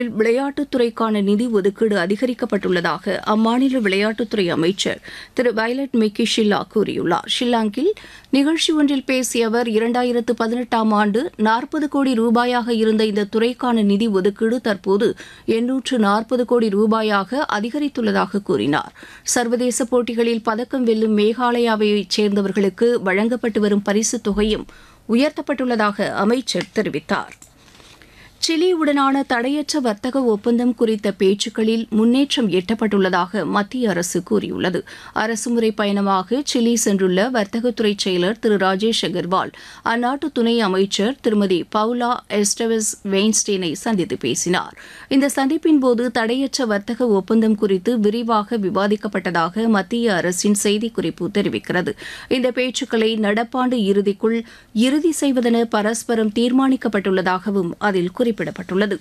விளையாட்டுத்துறைக்கான நிதி ஒதுக்கீடு அதிகரிக்கப்பட்டுள்ளதாக அம்மாநில விளையாட்டுத்துறை அமைச்சர் திரு வயலட் மிக்கி ஷில்லா கூறியுள்ளார் ஷில்லாங்கில் நிகழ்ச்சி ஒன்றில் பேசிய அவர் இரண்டாயிரத்து பதினெட்டாம் ஆண்டு நாற்பது கோடி ரூபாயாக இருந்த இந்த துறைக்கான நிதி ஒதுக்கீடு தற்போது எண்ணூற்று நாற்பது கோடி ரூபாயாக அதிகரித்துள்ளதாக கூறினார் சர்வதேச போட்டிகளில் பதக்கம் வெல்லும் மேகாலயாவைச் சேர்ந்தவர்களுக்கு வழங்கப்பட்டு வரும் பரிசுத் தொகையும் உயர்த்தப்பட்டுள்ளதாக அமைச்சர் தெரிவித்தார் சிலியுடனான தடையற்ற வர்த்தக ஒப்பந்தம் குறித்த பேச்சுக்களில் முன்னேற்றம் எட்டப்பட்டுள்ளதாக மத்திய அரசு கூறியுள்ளது அரசுமுறை பயணமாக சிலி சென்றுள்ள வர்த்தகத்துறை செயலர் திரு ராஜேஷ் அகர்வால் அந்நாட்டு துணை அமைச்சர் திருமதி பவுலா எஸ்டவஸ் வெயின்ஸ்டீனை சந்தித்து பேசினார் இந்த சந்திப்பின் போது தடையற்ற வர்த்தக ஒப்பந்தம் குறித்து விரிவாக விவாதிக்கப்பட்டதாக மத்திய அரசின் செய்திக்குறிப்பு தெரிவிக்கிறது இந்த பேச்சுக்களை நடப்பாண்டு இறுதிக்குள் இறுதி செய்வதென பரஸ்பரம் தீர்மானிக்கப்பட்டுள்ளதாகவும் அதில் குறிப்பிடப்பட்டுள்ளது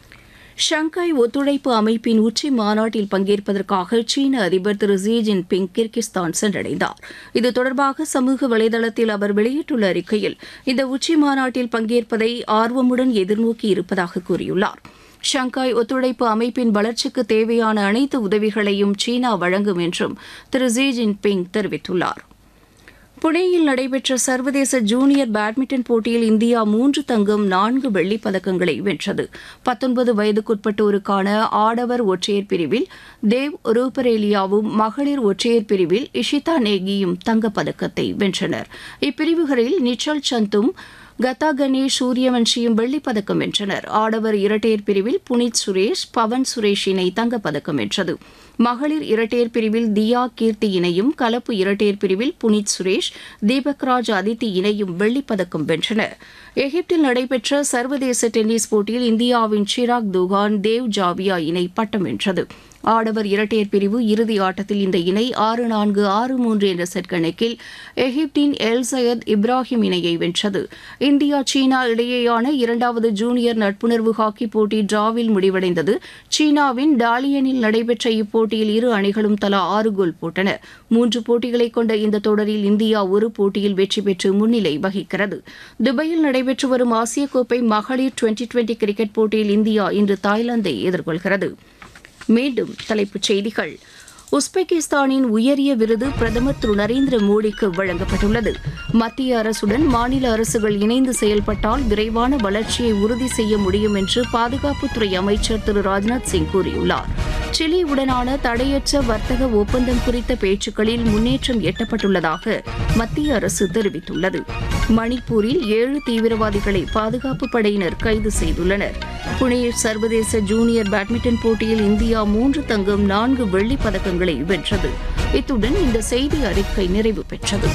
ஷங்காய் ஒத்துழைப்பு அமைப்பின் உச்சி மாநாட்டில் பங்கேற்பதற்காக சீன அதிபர் திரு ஜி ஜின்பிங் கிர்கிஸ்தான் சென்றடைந்தார் இது தொடர்பாக சமூக வலைதளத்தில் அவர் வெளியிட்டுள்ள அறிக்கையில் இந்த உச்சி மாநாட்டில் பங்கேற்பதை ஆர்வமுடன் எதிர்நோக்கி இருப்பதாக கூறியுள்ளார் ஷங்காய் ஒத்துழைப்பு அமைப்பின் வளர்ச்சிக்கு தேவையான அனைத்து உதவிகளையும் சீனா வழங்கும் என்றும் திரு ஜி ஜின்பிங் தெரிவித்துள்ளார் புனேயில் நடைபெற்ற சர்வதேச ஜூனியர் பேட்மிண்டன் போட்டியில் இந்தியா மூன்று தங்கம் நான்கு வெள்ளிப் பதக்கங்களை வென்றது பத்தொன்பது வயதுக்குட்பட்டோருக்கான ஆடவர் ஒற்றையர் பிரிவில் தேவ் ரூபரேலியாவும் மகளிர் ஒற்றையர் பிரிவில் இஷிதா நேகியும் தங்கப்பதக்கத்தை வென்றனர் இப்பிரிவுகளில் நிச்சல் சந்தும் கதா கணேஷ் சூரியவன்ஷியும் வெள்ளிப் பதக்கம் வென்றனர் ஆடவர் இரட்டையர் பிரிவில் புனித் சுரேஷ் பவன் சுரேஷ் இணை தங்கப்பதக்கம் வென்றது மகளிர் இரட்டையர் பிரிவில் தியா கீர்த்தி இணையும் கலப்பு இரட்டையர் பிரிவில் புனித் சுரேஷ் தீபக்ராஜ் அதித்தி இணையும் வெள்ளிப் பதக்கம் வென்றனர் எகிப்தில் நடைபெற்ற சர்வதேச டென்னிஸ் போட்டியில் இந்தியாவின் ஷிராக் துகான் தேவ் ஜாவியா இணை பட்டம் வென்றது ஆடவர் இரட்டையர் பிரிவு இறுதி ஆட்டத்தில் இந்த இணை ஆறு நான்கு ஆறு மூன்று என்ற செட் கணக்கில் எகிப்தின் எல் சையத் இப்ராஹிம் இணையை வென்றது இந்தியா சீனா இடையேயான இரண்டாவது ஜூனியர் நட்புணர்வு ஹாக்கி போட்டி டிராவில் முடிவடைந்தது சீனாவின் டாலியனில் நடைபெற்ற இப்போட்டியில் இரு அணிகளும் தலா ஆறு கோல் போட்டன மூன்று போட்டிகளை கொண்ட இந்த தொடரில் இந்தியா ஒரு போட்டியில் வெற்றி பெற்று முன்னிலை வகிக்கிறது துபாயில் நடைபெற்று வரும் ஆசிய கோப்பை மகளிர் டுவெண்டி டுவெண்டி கிரிக்கெட் போட்டியில் இந்தியா இன்று தாய்லாந்தை எதிர்கொள்கிறது மீண்டும் தலைப்புச் செய்திகள் உஸ்பெகிஸ்தானின் உயரிய விருது பிரதமர் திரு நரேந்திர மோடிக்கு வழங்கப்பட்டுள்ளது மத்திய அரசுடன் மாநில அரசுகள் இணைந்து செயல்பட்டால் விரைவான வளர்ச்சியை உறுதி செய்ய முடியும் என்று பாதுகாப்புத்துறை அமைச்சர் திரு ராஜ்நாத் சிங் கூறியுள்ளார் சிலியுடனான தடையற்ற வர்த்தக ஒப்பந்தம் குறித்த பேச்சுக்களில் முன்னேற்றம் எட்டப்பட்டுள்ளதாக மத்திய அரசு தெரிவித்துள்ளது மணிப்பூரில் ஏழு தீவிரவாதிகளை பாதுகாப்பு படையினர் கைது செய்துள்ளனர் புனே சர்வதேச ஜூனியர் பேட்மிண்டன் போட்டியில் இந்தியா மூன்று தங்கம் நான்கு வெள்ளிப் பதக்கங்களை வென்றது இத்துடன் இந்த செய்தி அறிக்கை நிறைவு பெற்றது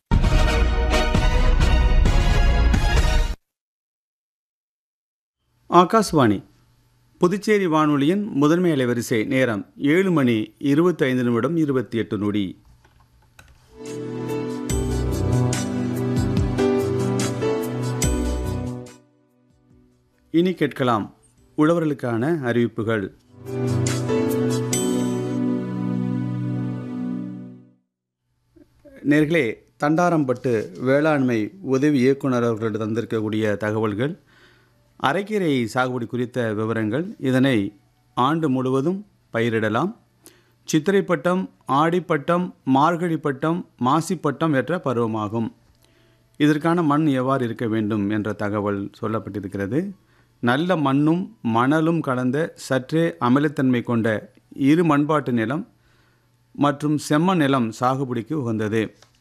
ஆகாஷ்வாணி புதுச்சேரி வானொலியின் முதன்மை அலைவரிசை நேரம் ஏழு மணி இருபத்தைந்து நிமிடம் இருபத்தி எட்டு நொடி இனி கேட்கலாம் உழவர்களுக்கான அறிவிப்புகள் நேர்களே தண்டாரம்பட்டு வேளாண்மை உதவி இயக்குனர் அவர்கள் தந்திருக்கக்கூடிய தகவல்கள் அரைக்கீரை சாகுபடி குறித்த விவரங்கள் இதனை ஆண்டு முழுவதும் பயிரிடலாம் சித்திரைப்பட்டம் ஆடிப்பட்டம் மார்கழிப்பட்டம் மாசிப்பட்டம் என்ற பருவமாகும் இதற்கான மண் எவ்வாறு இருக்க வேண்டும் என்ற தகவல் சொல்லப்பட்டிருக்கிறது நல்ல மண்ணும் மணலும் கலந்த சற்றே அமிலத்தன்மை கொண்ட இரு மண்பாட்டு நிலம் மற்றும் செம்ம நிலம் சாகுபடிக்கு உகந்தது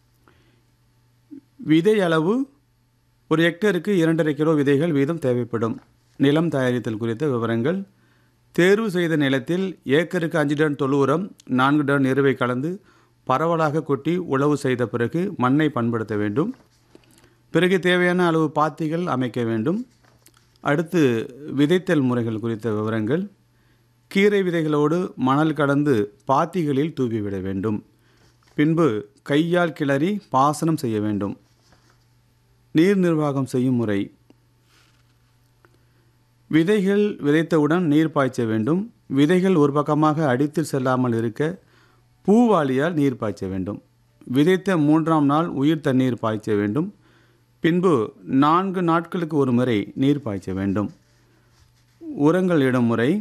விதை அளவு ஒரு ஹெக்டருக்கு இரண்டரை கிலோ விதைகள் வீதம் தேவைப்படும் நிலம் தயாரித்தல் குறித்த விவரங்கள் தேர்வு செய்த நிலத்தில் ஏக்கருக்கு அஞ்சு டன் தொழு உரம் நான்கு டன் எருவை கலந்து பரவலாக கொட்டி உழவு செய்த பிறகு மண்ணை பண்படுத்த வேண்டும் பிறகு தேவையான அளவு பாத்திகள் அமைக்க வேண்டும் அடுத்து விதைத்தல் முறைகள் குறித்த விவரங்கள் கீரை விதைகளோடு மணல் கலந்து பாத்திகளில் தூவிவிட வேண்டும் பின்பு கையால் கிளறி பாசனம் செய்ய வேண்டும் நீர் நிர்வாகம் செய்யும் முறை விதைகள் விதைத்தவுடன் நீர் பாய்ச்ச வேண்டும் விதைகள் ஒரு பக்கமாக அடித்து செல்லாமல் இருக்க பூவாளியால் நீர் பாய்ச்ச வேண்டும் விதைத்த மூன்றாம் நாள் உயிர் தண்ணீர் பாய்ச்ச வேண்டும் பின்பு நான்கு நாட்களுக்கு ஒரு முறை நீர் பாய்ச்ச வேண்டும் உரங்கள் இடும் முறை